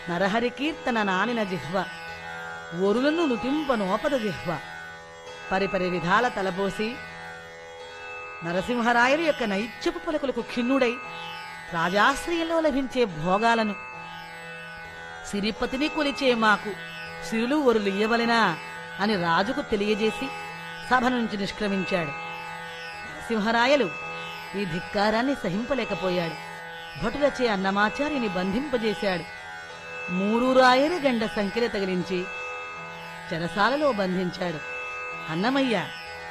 నరహరి కీర్తన నానిన జిహ్వ ఒరులను నుతింప నోపద జిహ్వ పరిపరి విధాల తలపోసి నరసింహరాయలు యొక్క నైత్యపు పలుకులకు ఖిన్నుడై రాజాశ్రయంలో లభించే భోగాలను సిరిపతిని కొలిచే మాకు సిరులు ఒరులు ఇయ్యవలెనా అని రాజుకు తెలియజేసి సభ నుంచి నిష్క్రమించాడు సింహరాయలు ఈ ధిక్కారాన్ని సహింపలేకపోయాడు భటులచే అన్నమాచార్యుని బంధింపజేశాడు మూడు రాయరి గండ సంఖ్యలు తగిలించి చెరసాలలో బంధించాడు అన్నమయ్య